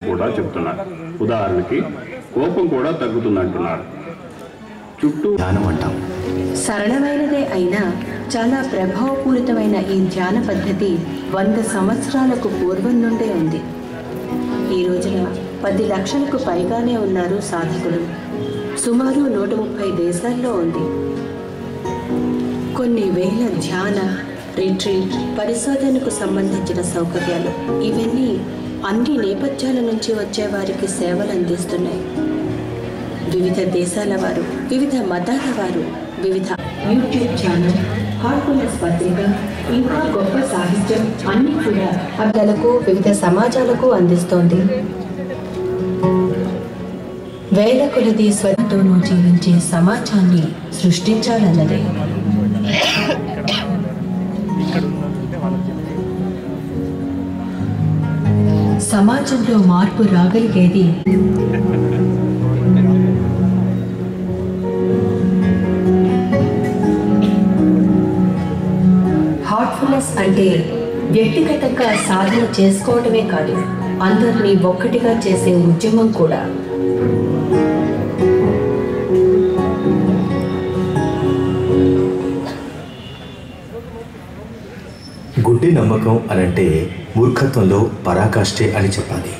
కూడా చెప్తున్నారు ఉదాహరణకి కోపం కూడా తగ్గుతుందంటున్నారు చుట్టూ ధ్యానం అంటాం సరళమైనదే అయినా చాలా ప్రభావపూరితమైన ఈ ధ్యాన పద్ధతి వంద సంవత్సరాలకు పూర్వం నుండే ఉంది ఈ రోజున పది లక్షలకు పైగానే ఉన్నారు సాధకులు సుమారు నూట ముప్పై దేశాల్లో ఉంది కొన్ని వేల ధ్యాన రిట్రీట్ పరిశోధనకు సంబంధించిన సౌకర్యాలు ఇవన్నీ అన్ని నేపథ్యాల నుంచి వచ్చే వారికి సేవలు అందిస్తున్నాయి వివిధ దేశాల వారు వివిధ మతాల వారు వివిధ యూట్యూబ్ ఛానల్ హార్ట్ఫుల్నెస్ పత్రిక ఇంకా గొప్ప సాహిత్యం అన్ని కూడా అర్థాలకు వివిధ సమాజాలకు అందిస్తోంది వేల కొలది స్వతోనూ జీవించే సమాజాన్ని సృష్టించాలన్నదే సమాజంలో మార్పు రాగలిగేది హార్ట్ఫుల్నెస్ అంటే వ్యక్తిగతంగా సాధన చేసుకోవడమే కాదు అందరినీ ఒక్కటిగా చేసే ఉద్యమం కూడా గుడ్డి నమ్మకం అనంటే మూర్ఖత్వంలో పరాకాష్టే అని చెప్పాలి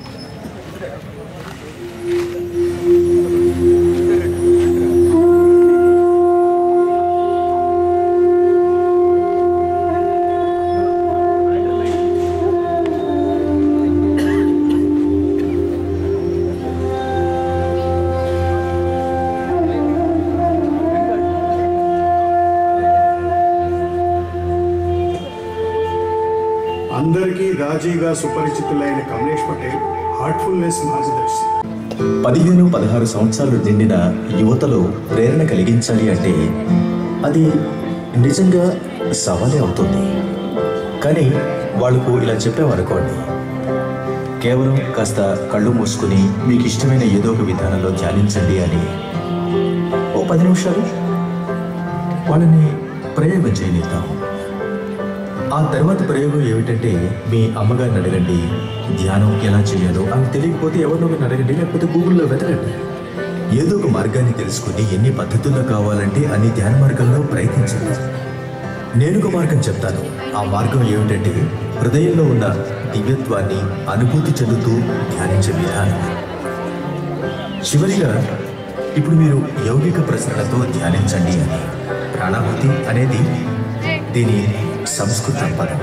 అందరికీ రాజీగా సుపరిచితులైన కమలేష్ పటేల్ హార్ట్ఫుల్నెస్ మార్గదర్శి పదిహేను పదహారు సంవత్సరాలు నిండిన యువతలో ప్రేరణ కలిగించాలి అంటే అది నిజంగా సవాలే అవుతుంది కానీ వాళ్ళకు ఇలా చెప్పామనుకోండి కేవలం కాస్త కళ్ళు మూసుకుని మీకు ఇష్టమైన ఏదో ఒక విధానంలో ధ్యానించండి అని ఓ పది నిమిషాలు వాళ్ళని ప్రయోగం చేయనిద్దాం ఆ తర్వాత ప్రయోగం ఏమిటంటే మీ అమ్మగారిని అడగండి ధ్యానం ఎలా చేయాలో ఆమె తెలియకపోతే ఎవరినో ఒకరిని అడగండి లేకపోతే గూగుల్లో వెతకండి ఏదో ఒక మార్గాన్ని తెలుసుకుని ఎన్ని పద్ధతుల్లో కావాలంటే అన్ని ధ్యాన మార్గాల్లో ప్రయత్నించండి నేను ఒక మార్గం చెప్తాను ఆ మార్గం ఏమిటంటే హృదయంలో ఉన్న దివ్యత్వాన్ని అనుభూతి చెందుతూ ధ్యానించే విధానం చివరిగా ఇప్పుడు మీరు యౌగిక ప్రశ్నలతో ధ్యానించండి అని ప్రాణాహుతి అనేది దీని సంస్కృత పదం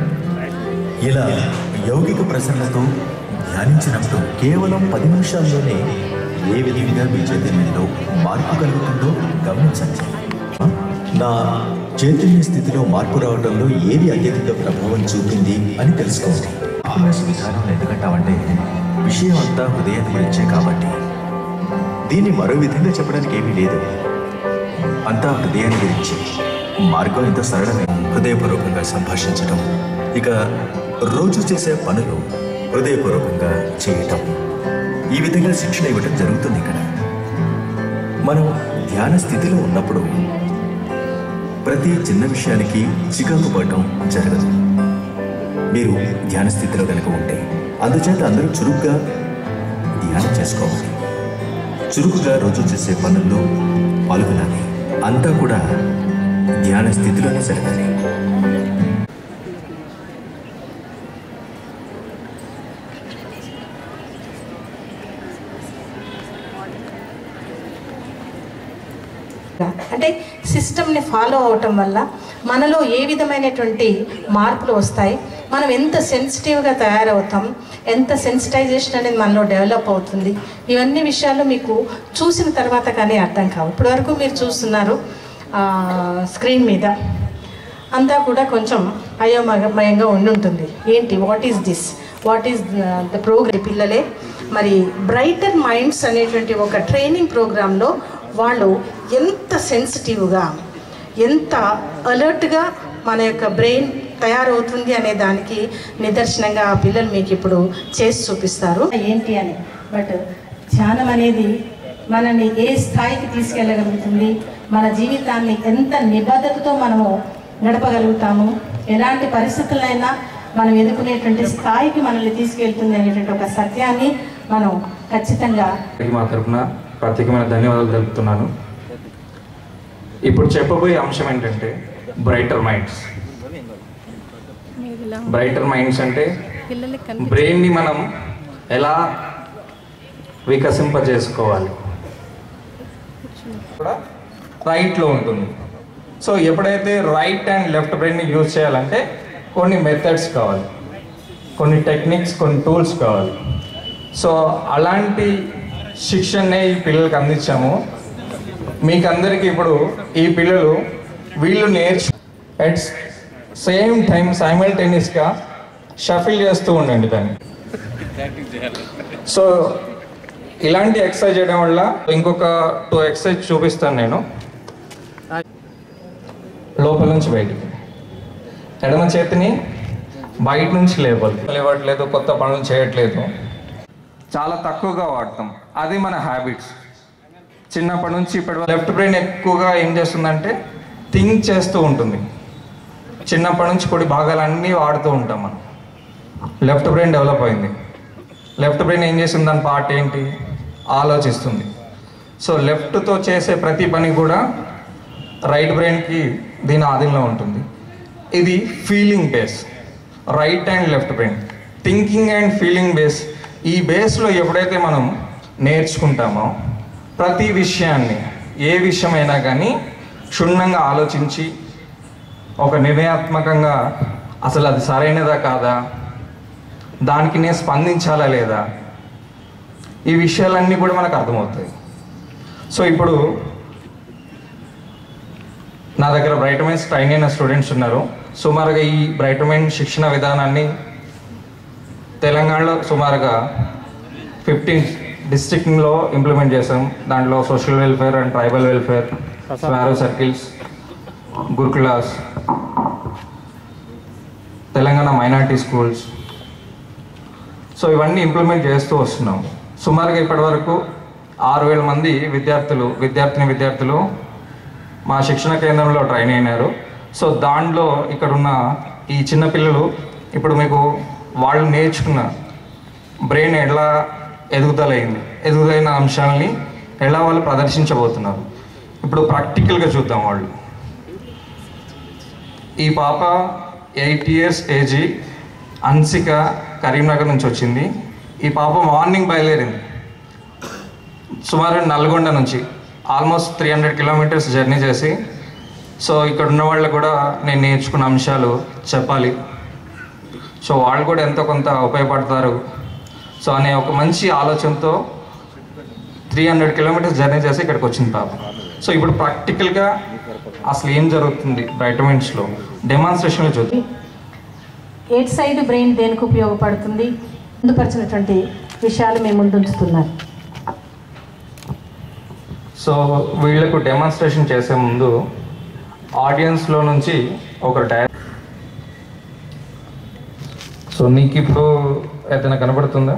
ఇలా యౌగిక ప్రశ్నలతో ధ్యానించినప్పుడు కేవలం పది నిమిషాల్లోనే ఏ విధంగా మీ చైతన్యంలో మార్పు కలుగుతుందో గమనించండి నా చైతన్య స్థితిలో మార్పు రావడంలో ఏది అత్యధిక ప్రభావం చూపింది అని తెలుసుకోండి ఆహాస్ విధానం ఎందుకంటామంటే విషయం అంతా హృదయం గురించే కాబట్టి దీన్ని మరో విధంగా చెప్పడానికి ఏమీ లేదు అంతా హృదయాన్ని గురించి మార్గం ఎంత సరళమే హృదయపూర్వకంగా సంభాషించటం ఇక రోజు చేసే పనులు హృదయపూర్వకంగా చేయటం ఈ విధంగా శిక్షణ ఇవ్వటం జరుగుతుంది ఇక్కడ మనం ధ్యాన స్థితిలో ఉన్నప్పుడు ప్రతి చిన్న విషయానికి చికాకు పడటం జరగదు మీరు ధ్యాన స్థితిలో కనుక ఉంటే అందుచేత అందరూ చురుగ్గా ధ్యానం చేసుకోవాలి చురుకుగా రోజు చేసే పనుల్లో పాల్గొనాలి అంతా కూడా ధ్యాన స్థితిలోనే జరగాలి అంటే సిస్టమ్ని ఫాలో అవటం వల్ల మనలో ఏ విధమైనటువంటి మార్పులు వస్తాయి మనం ఎంత సెన్సిటివ్గా తయారవుతాం ఎంత సెన్సిటైజేషన్ అనేది మనలో డెవలప్ అవుతుంది ఇవన్నీ విషయాలు మీకు చూసిన తర్వాత కానీ అర్థం కావు ఇప్పటివరకు మీరు చూస్తున్నారు ఆ, స్క్రీన్ మీద అంతా కూడా కొంచెం అయోమయమయంగా ఉండి ఉంటుంది ఏంటి what is this what is the programme పిల్లలే మరి బ్రైటర్ మైండ్స్ అనేటువంటి ఒక ట్రైనింగ్ ప్రోగ్రాంలో వాళ్ళు ఎంత సెన్సిటివ్గా ఎంత అలర్ట్గా మన యొక్క బ్రెయిన్ తయారవుతుంది అనే దానికి నిదర్శనంగా ఆ పిల్లలు మీకు ఇప్పుడు చేసి చూపిస్తారు ఏంటి అని బట్ ధ్యానం అనేది మనల్ని ఏ స్థాయికి తీసుకెళ్ళగలుగుతుంది మన జీవితాన్ని ఎంత నిబద్ధతతో మనము గడపగలుగుతాము ఎలాంటి పరిస్థితులైనా మనం ఎదుర్కొనేటువంటి స్థాయికి మనల్ని తీసుకెళ్తుంది అనేటువంటి ఒక సత్యాన్ని మనం ఖచ్చితంగా అందరికీ మా తరఫున ప్రత్యేకమైన ధన్యవాదాలు తెలుపుతున్నాను ఇప్పుడు చెప్పబోయే అంశం ఏంటంటే బ్రైటర్ మైండ్స్ బ్రైటర్ మైండ్స్ అంటే బ్రెయిన్ని మనం ఎలా వికసింపజేసుకోవాలి కూడా రైట్లో ఉంటుంది సో ఎప్పుడైతే రైట్ అండ్ లెఫ్ట్ బ్రెయిన్ని యూజ్ చేయాలంటే కొన్ని మెథడ్స్ కావాలి కొన్ని టెక్నిక్స్ కొన్ని టూల్స్ కావాలి సో అలాంటి శిక్షణనే ఈ పిల్లలకి అందించాము మీకు అందరికీ ఇప్పుడు ఈ పిల్లలు వీళ్ళు నేర్చు అట్ సేమ్ టైం సైమల్టేనియస్గా షఫిల్ చేస్తూ ఉండండి దాన్ని సో ఇలాంటి ఎక్సర్సైజ్ చేయడం వల్ల ఇంకొక టూ ఎక్సర్సైజ్ చూపిస్తాను నేను లోపల నుంచి బయటికి ఎడమ చేతిని బయట నుంచి లేవాలి లేవట్లేదు కొత్త పనులు చేయట్లేదు చాలా తక్కువగా వాడతాం అది మన హ్యాబిట్స్ చిన్నప్పటి నుంచి ఇప్పటి లెఫ్ట్ బ్రెయిన్ ఎక్కువగా ఏం చేస్తుందంటే థింక్ చేస్తూ ఉంటుంది చిన్నప్పటి నుంచి పొడి భాగాలన్నీ వాడుతూ ఉంటాం మనం లెఫ్ట్ బ్రెయిన్ డెవలప్ అయింది లెఫ్ట్ బ్రెయిన్ ఏం చేస్తుంది దాని పార్ట్ ఏంటి ఆలోచిస్తుంది సో లెఫ్ట్తో చేసే ప్రతి పని కూడా రైట్ బ్రెయిన్కి దీని ఆధీనంలో ఉంటుంది ఇది feeling base right and left brain thinking and feeling base ఈ బేస్లో ఎప్పుడైతే మనం నేర్చుకుంటామో ప్రతి విషయాన్ని ఏ విషయమైనా కానీ క్షుణ్ణంగా ఆలోచించి ఒక నిర్ణయాత్మకంగా అసలు అది సరైనదా కాదా దానికి నేను స్పందించాలా లేదా ఈ విషయాలన్నీ కూడా మనకు అర్థమవుతాయి సో ఇప్పుడు నా దగ్గర బ్రైటమైన్స్ ట్రైన్ అయిన స్టూడెంట్స్ ఉన్నారు సుమారుగా ఈ బ్రైటమైన్ శిక్షణ విధానాన్ని తెలంగాణలో సుమారుగా ఫిఫ్టీన్ డిస్ట్రిక్ట్లో ఇంప్లిమెంట్ చేసాం దాంట్లో social welfare and tribal welfare స్వారో సర్కిల్స్ గురుకులాస్ తెలంగాణ మైనార్టీ స్కూల్స్ సో ఇవన్నీ ఇంప్లిమెంట్ చేస్తూ వస్తున్నాం సుమారుగా ఇప్పటి వరకు ఆరు వేల మంది విద్యార్థులు విద్యార్థిని విద్యార్థులు మా శిక్షణ కేంద్రంలో ట్రైన్ అయినారు సో దాంట్లో ఇక్కడ ఉన్న ఈ చిన్న పిల్లలు ఇప్పుడు మీకు వాళ్ళు నేర్చుకున్న బ్రెయిన్ ఎలా ఎదుగుదలైంది ఎదుగుదలైన అంశాలని ఎలా వాళ్ళు ప్రదర్శించబోతున్నారు ఇప్పుడు ప్రాక్టికల్గా చూద్దాం వాళ్ళు ఈ పాప eight years age Ansika Karimnagar నుంచి వచ్చింది ఈ పాప మార్నింగ్ బయలుదేరింది సుమారు నల్గొండ నుంచి almost three hundred kilometres journey చేసి సో ఇక్కడ ఉన్న వాళ్ళు కూడా నేను నేర్చుకున్న అంశాలు చెప్పాలి సో వాళ్ళు కూడా ఎంతో కొంత ఉపయోగపడతారు సో అనే ఒక మంచి ఆలోచనతో త్రీ హండ్రెడ్ కిలోమీటర్స్ జర్నీ చేసి ఇక్కడికి వచ్చింది పాప సో ఇప్పుడు ప్రాక్టికల్గా అసలు ఏం జరుగుతుంది వైటమిన్స్లో డెమాన్స్ట్రేషన్లో చూద్దాం ఎయిట్ సైడ్ బ్రెయిన్ దేనికి ఉపయోగపడుతుంది పొందుపరిచినటువంటి విషయాలు మేము ముందుంచుతున్నారు సో వీళ్ళకు డెమాన్స్ట్రేషన్ చేసే ముందు ఆడియన్స్లో నుంచి ఒక డై సో నీకు ఇప్పుడు ఏదైనా కనబడుతుందా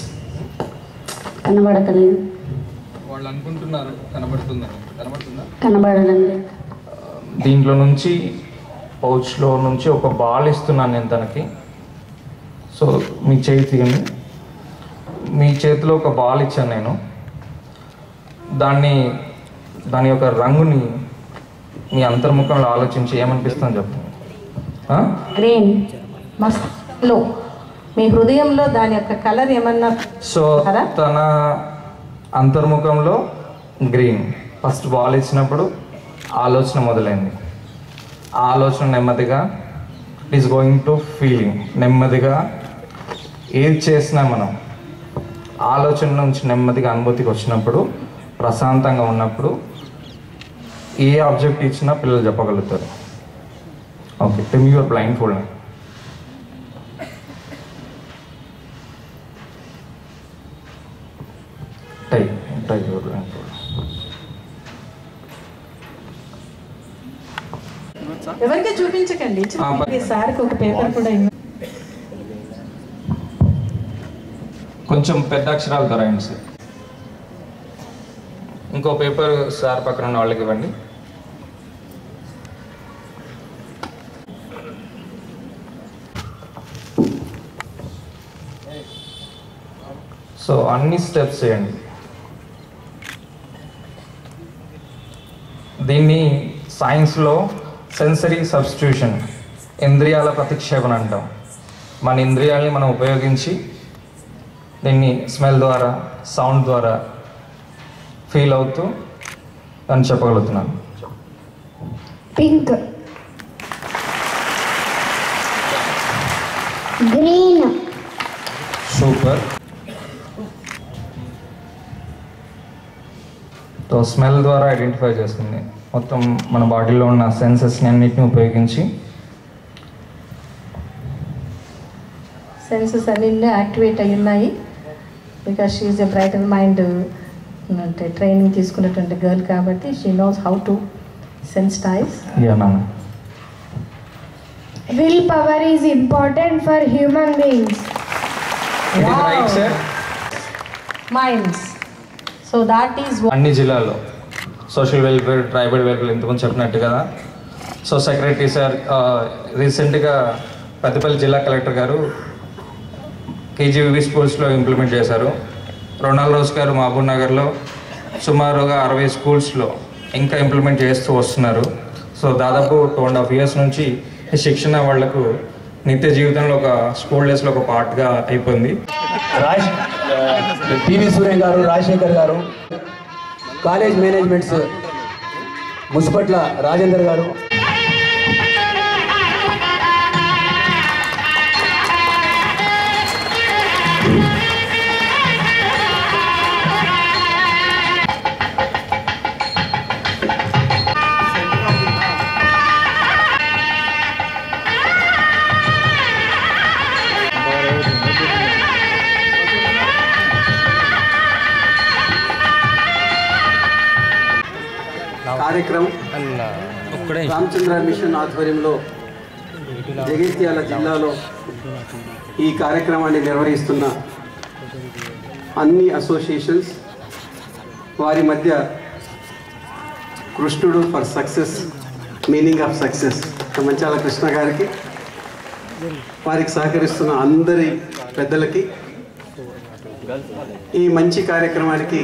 కనబడతలేదు వాళ్ళు అనుకుంటున్నారు కనబడుతుందా కనబడుతుందా కనబడడండి దీంట్లో నుంచి పౌచ్లో నుంచి ఒక బాల్ ఇస్తున్నాను నేను తనకి సో మీ చేయి తీయండి మీ చేతిలో ఒక బాల్ ఇచ్చాను నేను దాన్ని దాని యొక్క రంగుని మీ అంతర్ముఖంలో ఆలోచించి ఏమనిపిస్తుందని చెప్పండి ఆ? గ్రీన్ మస్తిలో మీ హృదయంలో దాని యొక్క కలర్ ఏమన్నా సో కదా? తన అంతర్ముఖంలో గ్రీన్ ఫస్ట్ బాల్ ఇచ్చినప్పుడు ఆలోచన మొదలైంది ఆ ఆలోచన నెమ్మదిగా it is going to feeling నెమ్మదిగా ఏది చేసినా మనం ఆలోచన నుంచి నెమ్మదిగా అనుభూతికి వచ్చినప్పుడు ప్రశాంతంగా ఉన్నప్పుడు ఏ ఆబ్జెక్ట్ ఇచ్చినా పిల్లలు చెప్పగలుగుతారు okay tie your blindfold tie tie your blindfold ఎవరికి చూపించకండి ఆ, ప- సార్కి ఒక పేపర్ కూడా ఇవ్వండి కొంచెం పెద్ద అక్షరాలతో రాయండి సార్ ఇంకో పేపర్ సార్ పక్కన ఉన్న వాళ్ళకి ఇవ్వండి సో అన్ని స్టెప్స్ చేయండి దీన్ని సైన్స్లో సెన్సరీ సబ్స్టిట్యూషన్ ఇంద్రియాల ప్రతిక్షేపణ అంటాం మన ఇంద్రియాల్ని మనం ఉపయోగించి దీన్ని స్మెల్ ద్వారా సౌండ్ ద్వారా ఫీల్ అవుతూ అని చెప్పగలుగుతున్నాను pink green super so smell ద్వారా ఐడెంటిఫై చేస్తుంది మొత్తం మన బాడీలో ఉన్న సెన్సెస్ని అన్నిటిని ఉపయోగించి సెన్సెస్ అన్ని యాక్టివేట్ అయి ఉన్నాయి because she's a brighter mind అంటే ట్రైనింగ్ తీసుకున్నటువంటి గర్ల్ కాబట్టి she knows how to sensitise yeah ma'am will power is important for human beings it is right sir minds so that is అన్ని జిల్లాల్లో social welfare tribal welfare ఇంతకుముందు చెప్పినట్టు కదా so secretary sir రీసెంట్గా పెద్దపల్లి జిల్లా collector గారు కేజీవివి స్కూల్స్లో ఇంప్లిమెంట్ చేశారు రొనాల్డ్ రోజ్ గారు మహబూబ్ నగర్లో సుమారుగా అరవై స్కూల్స్లో ఇంకా ఇంప్లిమెంట్ చేస్తూ వస్తున్నారు సో దాదాపు టూ అండ్ హాఫ్ ఇయర్స్ నుంచి ఈ శిక్షణ వాళ్లకు నిత్య జీవితంలో ఒక స్కూల్ డేస్లో ఒక పార్ట్గా అయిపోయింది రాజ్ పివి సూర్యం గారు రాజశేఖర్ గారు కాలేజ్ మేనేజ్మెంట్స్ ముసుపట్ల రాజేందర్ గారు కార్యక్రమం రామచంద్ర మిషన్ ఆధ్వర్యంలో జగిత్యాల జిల్లాలో ఈ కార్యక్రమాన్ని నిర్వహిస్తున్న అన్ని అసోసియేషన్స్ వారి మధ్య కృష్ణుడు for success meaning of success Manchala Krishna గారికి వారికి సహకరిస్తున్న అందరి పెద్దలకి ఈ మంచి కార్యక్రమానికి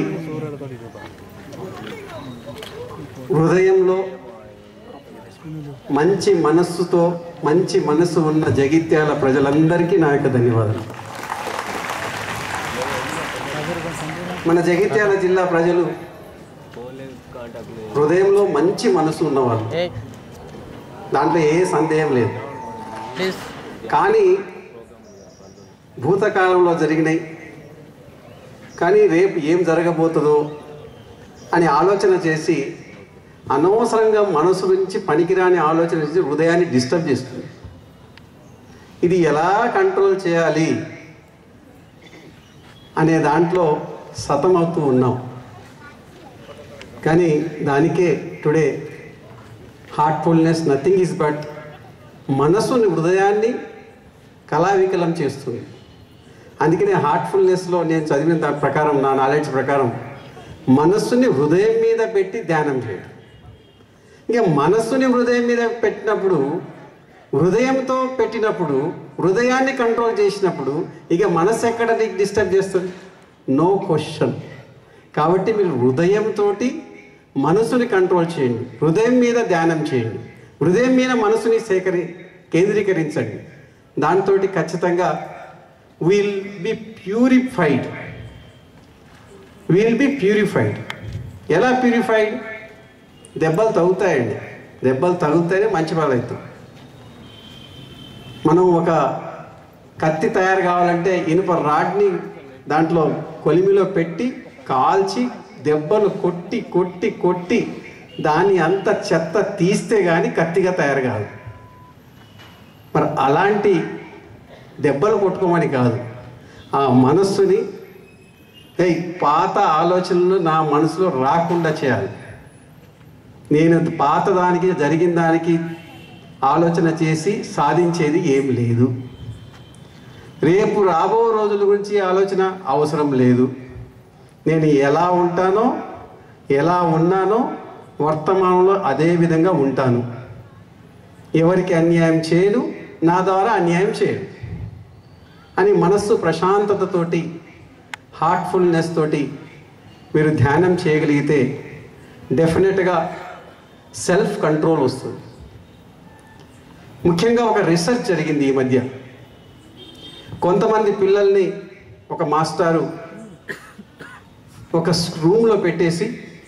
హృదయంలో మంచి మనస్సుతో మంచి మనస్సు ఉన్న జగిత్యాల ప్రజలందరికీ నా యొక్క ధన్యవాదాలు మన జగిత్యాల జిల్లా ప్రజలు హృదయంలో మంచి మనసు ఉన్నవాళ్ళు దాంట్లో ఏ సందేహం లేదు కానీ భూతకాలంలో జరిగినాయి కానీ రేపు ఏం జరగబోతుందో అని ఆలోచన చేసి అనవసరంగా మనసు నుంచి పనికిరాని ఆలోచన చేసి హృదయాన్ని డిస్టర్బ్ చేస్తుంది ఇది ఎలా కంట్రోల్ చేయాలి అనే దాంట్లో సతమవుతూ ఉన్నాం కానీ దానికే today Heartfulness nothing is but మనసుని హృదయాన్ని కళావికలం చేస్తుంది అందుకనే హార్ట్ఫుల్నెస్లో నేను చదివిన దాని ప్రకారం నా నాలెడ్జ్ ప్రకారం మనస్సుని హృదయం మీద పెట్టి ధ్యానం చేయడం ఇక మనస్సుని హృదయం మీద పెట్టినప్పుడు హృదయంతో పెట్టినప్పుడు హృదయాన్ని కంట్రోల్ చేసినప్పుడు ఇక మనస్సు ఎక్కడ నీకు డిస్టర్బ్ చేస్తుంది నో క్వశ్చన్ కాబట్టి మీరు హృదయంతో మనసుని కంట్రోల్ చేయండి హృదయం మీద ధ్యానం చేయండి హృదయం మీద మనసుని సేకరి కేంద్రీకరించండి దాంతో ఖచ్చితంగా will be purified will be purified ఎలా ప్యూరిఫైడ్ దెబ్బలు తగులుతాయండి దెబ్బలు తగిలితేనే మంచి వాళ్ళు అవుతాం మనం ఒక కత్తి తయారు కావాలంటే ఇనుప రాడ్ని దాంట్లో కొలిమిలో పెట్టి కాల్చి దెబ్బలు కొట్టి కొట్టి కొట్టి దాని అంత చెత్త తీస్తే కానీ కత్తిగా తయారు కాదు మరి అలాంటి దెబ్బలు కొట్టుకోమని కాదు ఆ మనస్సుని ఏయ్ పాత ఆలోచనలు నా మనసులో రాకుండా చేయాలి నేను పాత దానికి జరిగిన దానికి ఆలోచన చేసి సాధించేది ఏం లేదు రేపు రాబో రోజుల గురించి ఆలోచన అవసరం లేదు నేను ఎలా ఉంటానో ఎలా ఉన్నానో వర్తమానంలో అదే విధంగా ఉంటాను ఎవరికి అన్యాయం చేయను నా ద్వారా అన్యాయం చేయను అని మనస్సు ప్రశాంతతతోటి హార్ట్ఫుల్నెస్ తోటి మీరు ధ్యానం చేయగలిగితే డెఫినెట్గా సెల్ఫ్ కంట్రోల్ వస్తుంది ముఖ్యంగా ఒక రీసెర్చ్ జరిగింది ఈ మధ్య కొంతమంది పిల్లల్ని ఒక మాస్టారు ఒక రూమ్లో పెట్టేసి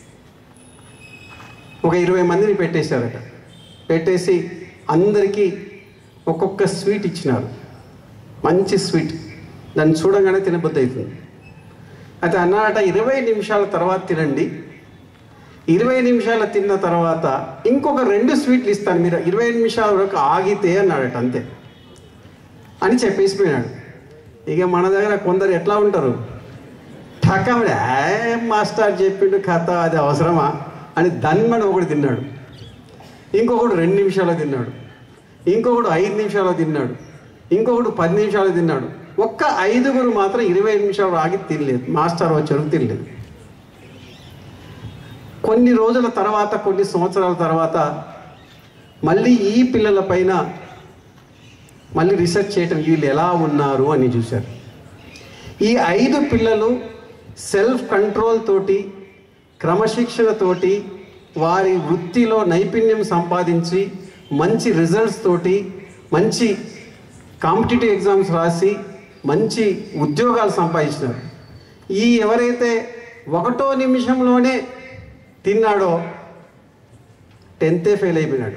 ఒక ఇరవై మందిని పెట్టేశారట పెట్టేసి అందరికీ ఒక్కొక్క స్వీట్ ఇచ్చినారు మంచి స్వీట్ దాన్ని చూడగానే తినబుద్ధి అవుతుంది అయితే అన్నారట ఇరవై నిమిషాల తర్వాత తినండి ఇరవై నిమిషాలు తిన్న తర్వాత ఇంకొక రెండు స్వీట్లు ఇస్తాను మీరు ఇరవై నిమిషాల వరకు ఆగితే అన్నాడట అంతే అని చెప్పేసిపోయినాడు ఇక మన దగ్గర కొందరు ఎట్లా ఉంటారు ఠకమడి ఏ మాస్టర్ చెప్పిండు కథ అది అవసరమా అని దన్మని ఒకటి తిన్నాడు ఇంకొకడు రెండు నిమిషాలు తిన్నాడు ఇంకొకడు ఐదు నిమిషాలు తిన్నాడు ఇంకొకడు పది నిమిషాలు తిన్నాడు ఒక్క ఐదుగురు మాత్రం ఇరవై నిమిషాలు ఆగి తినలేదు మాస్టర్ వచ్చారు తినలేదు కొన్ని రోజుల తర్వాత కొన్ని సంవత్సరాల తర్వాత మళ్ళీ ఈ పిల్లల పైన మళ్ళీ రీసెర్చ్ చేయటం వీళ్ళు ఎలా ఉన్నారు అని చూశారు ఈ ఐదు పిల్లలు సెల్ఫ్ కంట్రోల్ తోటి క్రమశిక్షణతోటి వారి వృత్తిలో నైపుణ్యం సంపాదించి మంచి రిజల్ట్స్ తోటి మంచి కాంపిటేటివ్ ఎగ్జామ్స్ రాసి మంచి ఉద్యోగాలు సంపాదించినారు ఈ ఎవరైతే ఒకటో నిమిషంలోనే తిన్నాడో టెన్తే ఫెయిల్ అయిపోయినాడు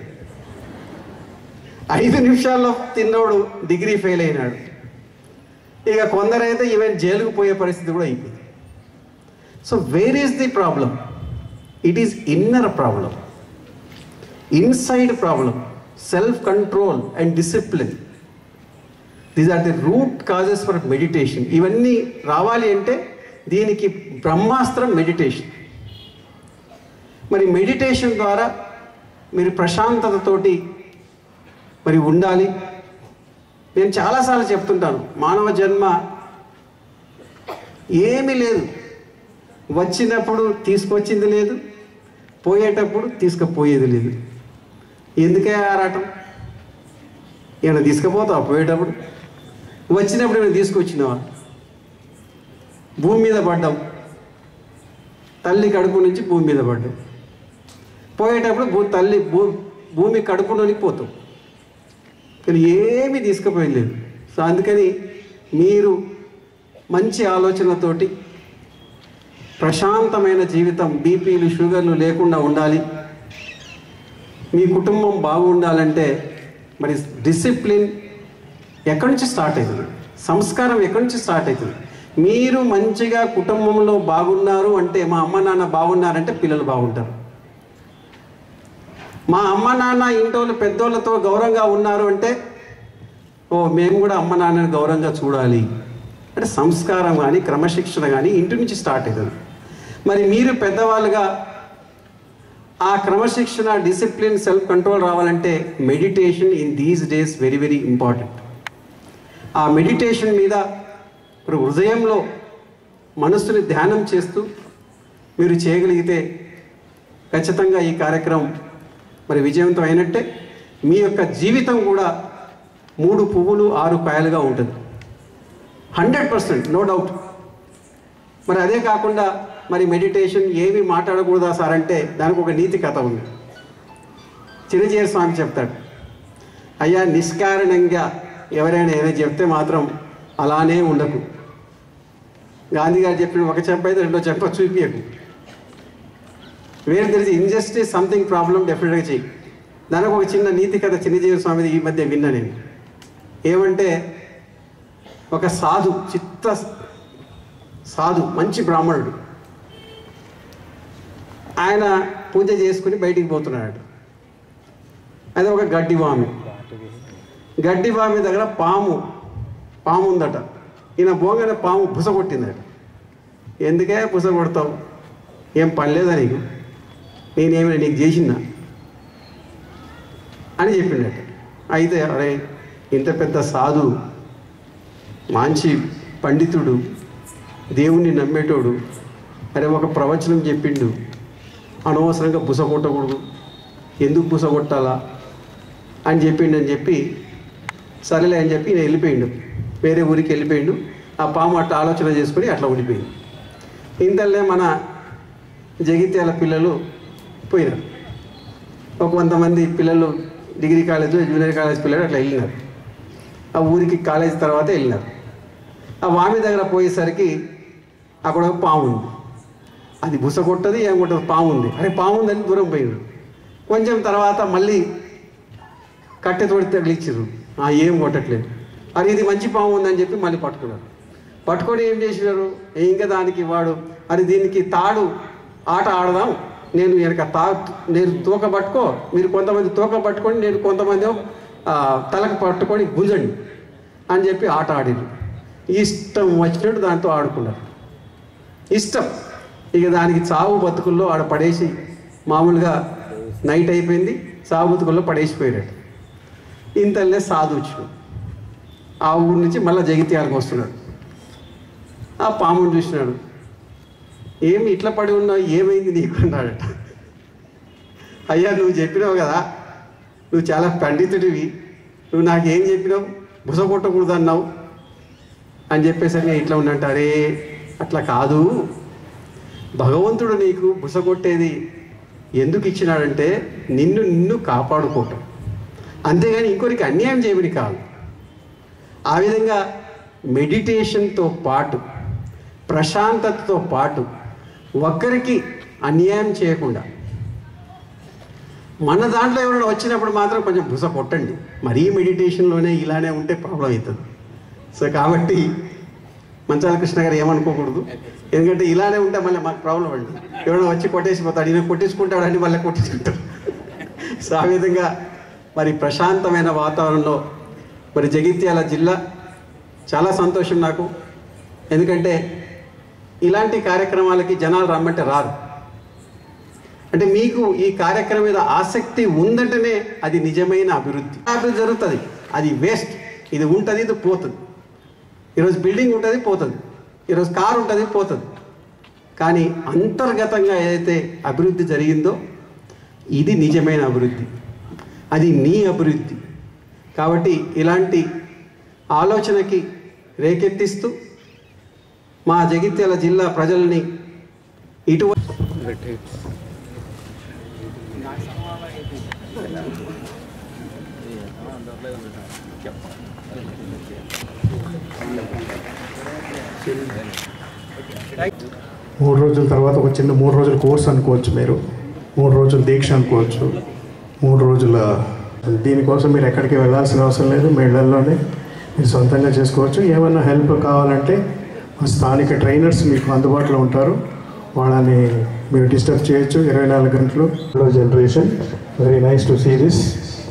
ఐదు నిమిషాల్లో తిన్నోడు డిగ్రీ ఫెయిల్ అయినాడు ఇక కొందరైతే ఈవెన్ జైలుకు పోయే పరిస్థితి కూడా అయిపోయింది so where is the problem it is inner problem inside problem self control and discipline these are the root causes for meditation ఇవన్నీ రావాలి అంటే దీనికి బ్రహ్మాస్త్రం మెడిటేషన్ మరి మెడిటేషన్ ద్వారా మీరు ప్రశాంతతతోటి మరి ఉండాలి నేను చాలాసార్లు చెప్తుంటాను మానవ జన్మ ఏమీ లేదు వచ్చినప్పుడు తీసుకొచ్చింది లేదు పోయేటప్పుడు తీసుకుపోయేది లేదు ఎందుకే ఆరాటం ఏమైనా తీసుకుపోతావా పోయేటప్పుడు వచ్చినప్పుడు ఏమైనా తీసుకొచ్చినావా భూమి మీద పడ్డాం తల్లి కడుపు నుంచి భూమి మీద పడ్డాం పోయేటప్పుడు భూ తల్లి భూ భూమి కడుపులోనికి పోతాం కానీ ఏమీ తీసుకుపోయలేదు సో అందుకని మీరు మంచి ఆలోచనతోటి ప్రశాంతమైన జీవితం బీపీలు షుగర్లు లేకుండా ఉండాలి మీ కుటుంబం బాగుండాలంటే మరి డిసిప్లిన్ ఎక్కడి నుంచి స్టార్ట్ అవుతుంది సంస్కారం ఎక్కడి నుంచి స్టార్ట్ అవుతుంది మీరు మంచిగా కుటుంబంలో బాగున్నారు అంటే మా అమ్మ నాన్న బాగున్నారంటే పిల్లలు బాగుంటారు మా అమ్మ నాన్న ఇంటోళ్ళు పెద్దోళ్ళతో గౌరవంగా ఉన్నారు అంటే ఓ మేము కూడా అమ్మ నాన్నని గౌరవంగా చూడాలి అంటే సంస్కారం కానీ క్రమశిక్షణ కానీ ఇంటి నుంచి స్టార్ట్ అవుతుంది మరి మీరు పెద్దవాళ్ళుగా ఆ క్రమశిక్షణ డిసిప్లిన్ సెల్ఫ్ కంట్రోల్ రావాలంటే meditation in these days very very important ఆ మెడిటేషన్ మీద ఇప్పుడు హృదయంలో మనస్సుని ధ్యానం చేస్తూ మీరు చేయగలిగితే ఖచ్చితంగా ఈ కార్యక్రమం మరి విజయవంతం అయినట్టే మీ యొక్క జీవితం కూడా మూడు పువ్వులు ఆరు కాయలుగా ఉంటుంది హండ్రెడ్ పర్సెంట్ నో డౌట్ మరి అదే కాకుండా మరి మెడిటేషన్ ఏమి మాట్లాడకూడదా సార్ అంటే దానికి ఒక నీతి కథ ఉంది చిరంజీవి స్వామి చెప్తాడు అయ్యా నిష్కారణంగా ఎవరైనా ఏదైనా చెప్తే మాత్రం అలానే ఉండకు గాంధీ గారు చెప్పిన ఒక చెప్ప అయితే రెండో చెప్ప చూపించకు where there is injustice something problem డెఫినెట్గా చెయ్యి దానికి ఒక చిన్న నీతి కథ చిన్నజీవి స్వామిది ఈ మధ్య విన్నా నేను ఏమంటే ఒక సాధు చిత్త సాధు మంచి బ్రాహ్మణుడు ఆయన పూజ చేసుకుని బయటికి పోతున్నాడు అది ఒక గడ్డి వామి గడ్డి వామి దగ్గర పాము పాము ఉందట ఈయన పోగానే పాము బుస కొట్టిందట ఎందుకే బుస కొడతావు ఏం పనిలేదా నీకు నేనేమైనా నీకు చేసిందా అని చెప్పిండట అయితే అరే ఇంత పెద్ద సాధు మంచి పండితుడు దేవుణ్ణి నమ్మేటోడు అరే ఒక ప్రవచనం చెప్పిండు అనవసరంగా బుస కొట్టకూడదు ఎందుకు బుస కొట్టాలా అని చెప్పిండు అని చెప్పి సరేలే అని చెప్పి నేను వెళ్ళిపోయిండు వేరే ఊరికి వెళ్ళిపోయిండు ఆ పాము అట్లా ఆలోచన చేసుకొని అట్లా ఉండిపోయింది ఇంతలే మన జగిత్యాల పిల్లలు పోయినారు ఒక కొంతమంది పిల్లలు డిగ్రీ కాలేజ్ జూనియర్ కాలేజ్ పిల్లలు అట్లా వెళ్ళినారు ఆ ఊరికి కాలేజ్ తర్వాత వెళ్ళినారు ఆ వామి దగ్గర పోయేసరికి అక్కడ ఒక పాము ఉంది అది బుస కొట్టదు ఏం కొట్టదు పాము ఉంది అరే పాము ఉందని దూరం పోయినారు కొంచెం తర్వాత మళ్ళీ కట్టెతోడి తగిలిచ్చిర్రు ఆ ఏం కొట్టట్లేదు అరే ఇది మంచి పాము ఉందని చెప్పి మళ్ళీ పట్టుకున్నారు పట్టుకొని ఏం చేసినారు ఇంకా దానికి వాడు అరే దీనికి తాడు ఆట ఆడదాం నేను వెనక తా నేను తోక పట్టుకో మీరు కొంతమంది తోక పట్టుకొని నేను కొంతమంది ఆ, తలకు పట్టుకొని గుంజండి అని చెప్పి ఆట ఆడిరు ఇష్టం వచ్చినట్టు దాంతో ఆడుకున్నారు ఇష్టం ఇక దానికి చావు బతుకుల్లో ఆడ పడేసి మామూలుగా నైట్ అయిపోయింది చావు బతుకుల్లో పడేసిపోయాడు ఇంతలే సాధు వచ్చినాడు ఆ ఊరు నుంచి మళ్ళీ జగిత్యాలకు వస్తున్నాడు ఆ పాముని చూసినాడు ఏమి ఇట్లా పడి ఉన్నావు ఏమైంది నీకు అన్నాడట అయ్యా నువ్వు చెప్పినావు కదా నువ్వు చాలా పండితుడివి నువ్వు నాకేం చెప్పినావు బుస కొట్టకూడదు అన్నావు అని చెప్పేసరికి నేను ఇట్లా ఉన్నట్టు అరే అట్లా కాదు భగవంతుడు నీకు బుస కొట్టేది ఎందుకు ఇచ్చినాడంటే నిన్ను నిన్ను కాపాడుకోవటం అంతేగాని ఇంకొకరికి అన్యాయం చేయమని కాదు ఆ విధంగా మెడిటేషన్తో పాటు ప్రశాంతతతో పాటు ఒక్కరికి అన్యాయం చేయకుండా మన దాంట్లో ఎవరైనా వచ్చినప్పుడు మాత్రం కొంచెం బుస కొట్టండి మరీ మెడిటేషన్లోనే ఇలానే ఉంటే ప్రాబ్లం అవుతుంది సో కాబట్టి మంచాల కృష్ణ గారు ఏమనుకోకూడదు ఎందుకంటే ఇలానే ఉంటే మళ్ళీ మాకు ప్రాబ్లం అండి ఎవడో వచ్చి కొట్టేసిపోతాడు ఈయన కొట్టేసుకుంటాడు అని మళ్ళీ కొట్టేసుకుంటాడు సో ఆ విధంగా మరి ప్రశాంతమైన వాతావరణంలో మరి జగిత్యాల జిల్లా చాలా సంతోషం నాకు ఎందుకంటే ఇలాంటి కార్యక్రమాలకి జనాలు రమ్మంటే రారు అంటే మీకు ఈ కార్యక్రమం మీద ఆసక్తి ఉందంటేనే అది నిజమైన అభివృద్ధి అభివృద్ధి జరుగుతుంది అది వేస్ట్ ఇది ఉంటుంది ఇది పోతుంది ఈరోజు బిల్డింగ్ ఉంటుంది పోతుంది ఈరోజు కారు ఉంటుంది పోతుంది కానీ అంతర్గతంగా ఏదైతే అభివృద్ధి జరిగిందో ఇది నిజమైన అభివృద్ధి అది నీ అభివృద్ధి కాబట్టి ఇలాంటి ఆలోచనకి రేకెత్తిస్తూ మా జగిత్యాల జిల్లా ప్రజల్ని ఇటువంటి మూడు రోజుల తర్వాత ఒక చిన్న మూడు రోజుల కోర్స్ అనుకోవచ్చు మీరు మూడు రోజుల దీక్ష అనుకోవచ్చు మూడు రోజుల దీనికోసం మీరు ఎక్కడికి వెళ్ళాల్సిన అవసరం లేదు మీ ఇళ్లలోనే మీరు సొంతంగా చేసుకోవచ్చు ఏమైనా హెల్ప్ కావాలంటే మా స్థానిక ట్రైనర్స్ మీకు అందుబాటులో ఉంటారు వాళ్ళని మీరు డిస్టర్బ్ చేయొచ్చు ఇరవై నాలుగు గంటలు generation very nice to see this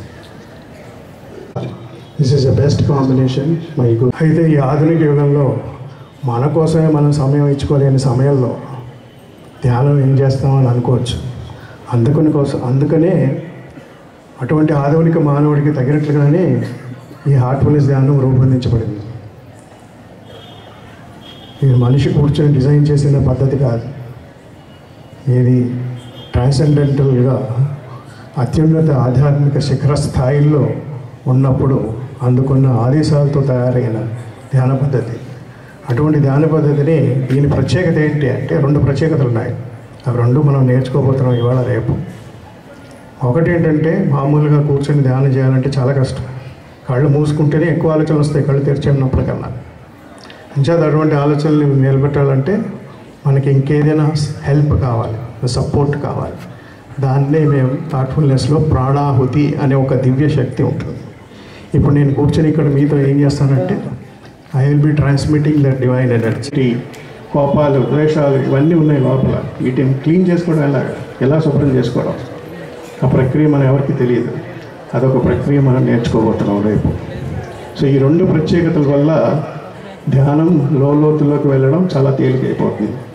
this is the best combination my good అయితే ఈ ఆధునిక యుగంలో మన కోసమే మనం సమయం ఇచ్చుకోలేని సమయంలో ధ్యానం ఏం చేస్తామని అనుకోవచ్చు అందుకని కోసం అందుకనే అటువంటి ఆధునిక మానవుడికి తగినట్లుగానే ఈ హార్ట్ఫుల్నెస్ ధ్యానం రూపొందించబడింది ఇది మనిషి కూర్చొని డిజైన్ చేసిన పద్ధతి కాదు ఇది ట్రాన్సెండెంటల్గా అత్యున్నత ఆధ్యాత్మిక శిఖర స్థాయిల్లో ఉన్నప్పుడు అందుకున్న ఆదేశాలతో తయారైన ధ్యాన పద్ధతి అటువంటి ధ్యాన పద్ధతిని దీని ప్రత్యేకత ఏంటి అంటే రెండు ప్రత్యేకతలు ఉన్నాయి అవి రెండు మనం నేర్చుకోబోతున్నాం ఇవాళ రేపు ఒకటి ఏంటంటే మామూలుగా కూర్చొని ధ్యానం చేయాలంటే చాలా కష్టం కళ్ళు మూసుకుంటేనే ఎక్కువ ఆలోచనలు వస్తాయి కళ్ళు తెరిచి ఉన్నప్పటికన్నా అంచేత అటువంటి ఆలోచనలు నిలబెట్టాలంటే మనకి ఇంకేదైనా హెల్ప్ కావాలి సపోర్ట్ కావాలి దాన్నే మేము థాట్ఫుల్నెస్లో ప్రాణాహుతి అనే ఒక దివ్య శక్తి ఉంటుంది ఇప్పుడు నేను కూర్చొని ఇక్కడ మీతో ఏం చేస్తానంటే I will be transmitting the divine energy కోపాలు ద్వేషాలు ఇవన్నీ ఉన్నాయి లోపల వీటిని క్లీన్ చేసుకోవడం ఎలా ఎలా శుభ్రం చేసుకోవడం ఆ ప్రక్రియ మనం ఎవరికి తెలియదు అదొక ప్రక్రియ మనం నేర్చుకోబోతున్నాం రేపు సో ఈ రెండు ప్రత్యేకతల వల్ల ధ్యానం లోతుల్లోకి వెళ్ళడం చాలా తేలికైపోతుంది